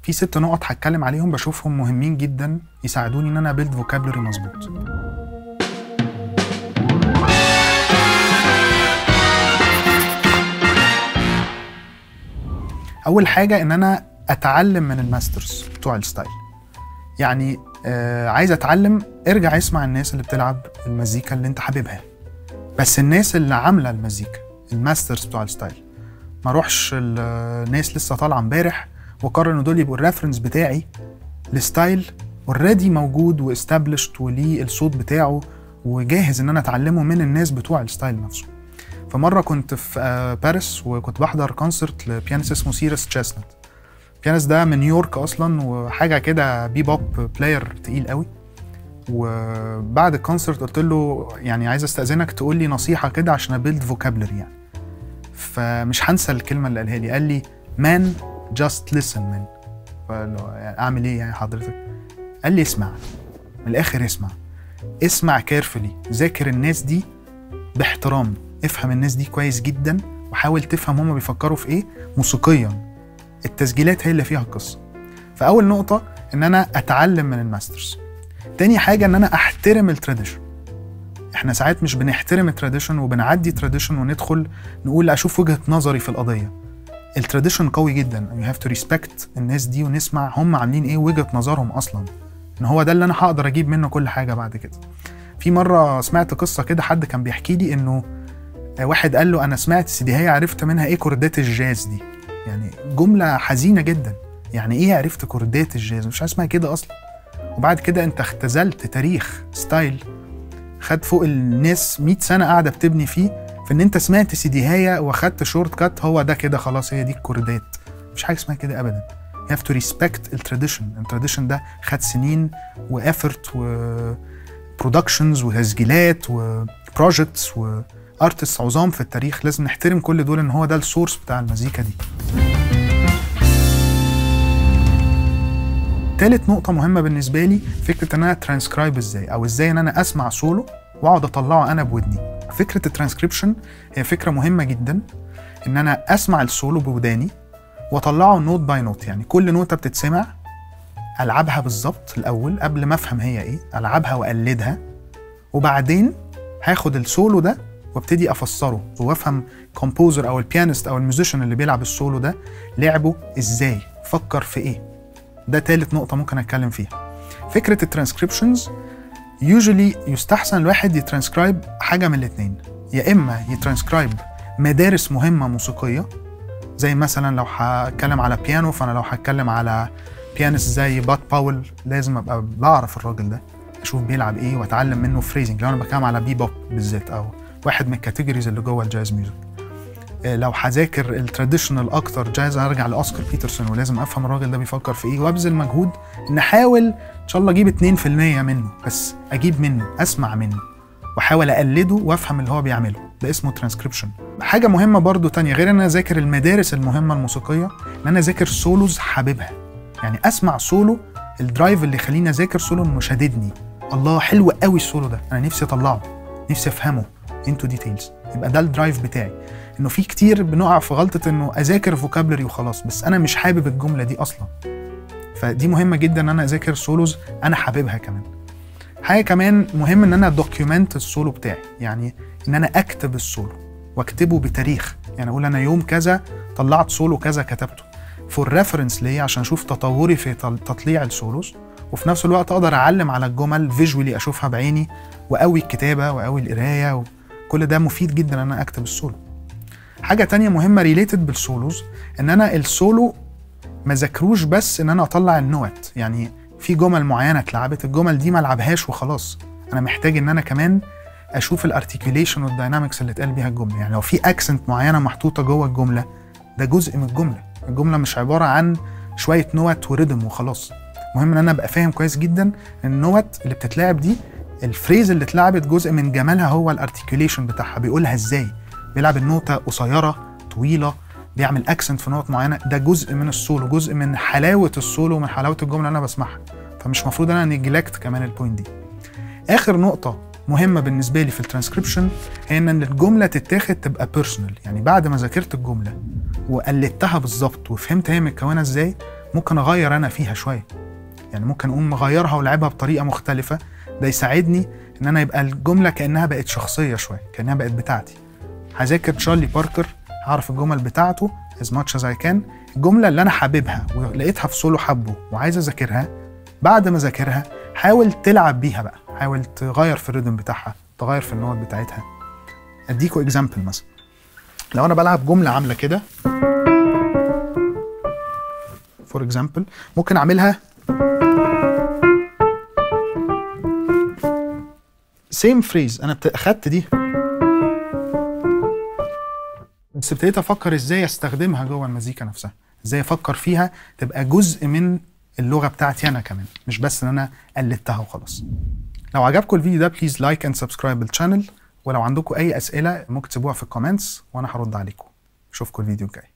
في ست نقط هتكلم عليهم بشوفهم مهمين جدا يساعدوني ان انا بيلد فوكابلري مظبوط اول حاجه ان انا اتعلم من الماسترز بتوع الستايل يعني آه عايز اتعلم ارجع اسمع الناس اللي بتلعب المزيكا اللي انت حاببها بس الناس اللي عامله المزيكا الماسترز بتوع الستايل ما اروحش الناس لسه طالعه امبارح واقرر ان دول يبقوا الريفرنس بتاعي لستايل اوريدي موجود واستابلشت وليه الصوت بتاعه وجاهز ان انا اتعلمه من الناس بتوع الستايل نفسه فمره كنت في آه، باريس وكنت بحضر كونسرت لبيانيست اسمه سيرس تشيسنت بيانيست ده من نيويورك اصلا وحاجه كده بي بوب بلاير تقيل قوي وبعد الكونسرت قلت له يعني عايز استاذنك تقول لي نصيحه كده عشان ابيلد فوكابلري يعني فمش هنسى الكلمه اللي قالها لي قال لي مان جاست listen مان يعني اعمل ايه يعني حضرتك قال لي اسمع من الاخر اسمع اسمع كيرفلي ذاكر الناس دي باحترام افهم الناس دي كويس جدا وحاول تفهم هما بيفكروا في ايه موسيقيا التسجيلات هي اللي فيها القصه فاول نقطه ان انا اتعلم من الماسترز تاني حاجه ان انا احترم التراديشن احنا ساعات مش بنحترم التراديشن وبنعدي تراديشن وندخل نقول اشوف وجهه نظري في القضيه التراديشن قوي جدا يو هاف تو ريسبكت الناس دي ونسمع هم عاملين ايه وجهه نظرهم اصلا ان هو ده اللي انا هقدر اجيب منه كل حاجه بعد كده في مره سمعت قصه كده حد كان بيحكي لي انه واحد قال له انا سمعت سيديهاية عرفت منها ايه كوردات الجاز دي يعني جمله حزينه جدا يعني ايه عرفت كوردات الجاز مش اسمها كده اصلا وبعد كده انت اختزلت تاريخ ستايل خد فوق الناس 100 سنه قاعده بتبني فيه في ان انت سمعت سيديهاية واخدت شورت كات هو ده كده خلاص هي دي الكوردات مفيش حاجه اسمها كده ابدا you have to respect التراديشن التراديشن ده خد سنين وافورت وبرودكشنز وتسجيلات وبروجكتس وارتست عظام في التاريخ لازم نحترم كل دول ان هو ده السورس بتاع المزيكا دي تالت نقطة مهمة بالنسبة لي فكرة ان انا ترانسكرايب ازاي او ازاي ان انا اسمع سولو واقعد اطلعه انا بودني فكرة الترانسكريبشن هي فكرة مهمة جدا ان انا اسمع السولو بوداني واطلعه نوت باي نوت يعني كل نوتة بتتسمع العبها بالظبط الاول قبل ما افهم هي ايه العبها واقلدها وبعدين هاخد السولو ده وابتدي افسره وافهم كومبوزر او البيانست او الميوزيشن اللي بيلعب السولو ده لعبه ازاي فكر في ايه ده تالت نقطة ممكن اتكلم فيها فكرة الترانسكريبشنز يوجولي يستحسن الواحد يترانسكرايب حاجه من الاثنين يا اما يترانسكرايب مدارس مهمه موسيقيه زي مثلا لو هتكلم على بيانو فانا لو هتكلم على بيانست زي بات باول لازم ابقى بعرف الراجل ده اشوف بيلعب ايه واتعلم منه فريزنج لو انا بتكلم على بي بوب بالذات او واحد من الكاتيجوريز اللي جوه الجاز ميوزك لو هذاكر التراديشنال اكتر جاز ارجع لاوسكار بيترسون ولازم افهم الراجل ده بيفكر في ايه وابذل مجهود ان احاول ان شاء الله اجيب 2% منه بس اجيب منه اسمع منه واحاول اقلده وافهم اللي هو بيعمله ده اسمه ترانسكريبشن حاجه مهمه برضو تانية غير ان انا اذاكر المدارس المهمه الموسيقيه ان انا اذاكر سولوز حاببها يعني اسمع سولو الدرايف اللي يخليني اذاكر سولو انه شاددني الله حلو قوي السولو ده انا نفسي اطلعه نفسي افهمه انتو ديتيلز يبقى ده الدرايف بتاعي انه في كتير بنقع في غلطه انه اذاكر فوكابلري وخلاص بس انا مش حابب الجمله دي اصلا فدي مهمه جدا ان انا اذاكر سولوز انا حاببها كمان حاجه كمان مهم ان انا دوكيومنت السولو بتاعي يعني ان انا اكتب السولو واكتبه بتاريخ يعني اقول انا يوم كذا طلعت سولو كذا كتبته فور ريفرنس ليا عشان اشوف تطوري في تطليع السولوز وفي نفس الوقت اقدر اعلم على الجمل فيجولي اشوفها بعيني واقوي الكتابه واقوي القرايه وكل ده مفيد جدا ان انا اكتب السولو حاجه تانية مهمه ريليتد بالسولوز ان انا السولو ما ذاكروش بس ان انا اطلع النوت يعني في جمل معينه اتلعبت الجمل دي ما العبهاش وخلاص انا محتاج ان انا كمان اشوف الارتكيوليشن والداينامكس اللي اتقال بيها الجمله يعني لو في اكسنت معينه محطوطه جوه الجمله ده جزء من الجمله الجمله مش عباره عن شويه نوت وريدم وخلاص مهم ان انا ابقى فاهم كويس جدا النوت اللي بتتلعب دي الفريز اللي اتلعبت جزء من جمالها هو الارتكيوليشن بتاعها بيقولها ازاي بيلعب النوتة قصيرة طويلة بيعمل اكسنت في نقط معينة ده جزء من السولو جزء من حلاوة السولو ومن حلاوة الجملة اللي انا بسمعها فمش مفروض انا نجلكت كمان البوينت دي اخر نقطة مهمة بالنسبة لي في الترانسكريبشن هي ان الجملة تتاخد تبقى بيرسونال يعني بعد ما ذاكرت الجملة وقلدتها بالظبط وفهمت هي متكونة ازاي ممكن اغير انا فيها شويه يعني ممكن اقوم مغيرها ولعبها بطريقه مختلفه ده يساعدني ان انا يبقى الجمله كانها بقت شخصيه شويه كانها بقت بتاعتي هذاكر تشارلي باركر هعرف الجمل بتاعته as much as I can الجمله اللي انا حاببها ولقيتها في سولو حبه وعايز اذاكرها بعد ما اذاكرها حاول تلعب بيها بقى حاول تغير في الريتم بتاعها تغير في النوت بتاعتها اديكوا اكزامبل مثلا لو انا بلعب جمله عامله كده فور اكزامبل ممكن اعملها سيم فريز انا بت- اخدت دي بس ابتديت افكر ازاي استخدمها جوه المزيكا نفسها ازاي افكر فيها تبقى جزء من اللغه بتاعتي انا كمان مش بس ان انا قلدتها وخلاص لو عجبكم الفيديو ده بليز لايك اند سبسكرايب الشانل ولو عندكم اي اسئله ممكن تسيبوها في الكومنتس وانا هرد عليكم اشوفكم الفيديو الجاي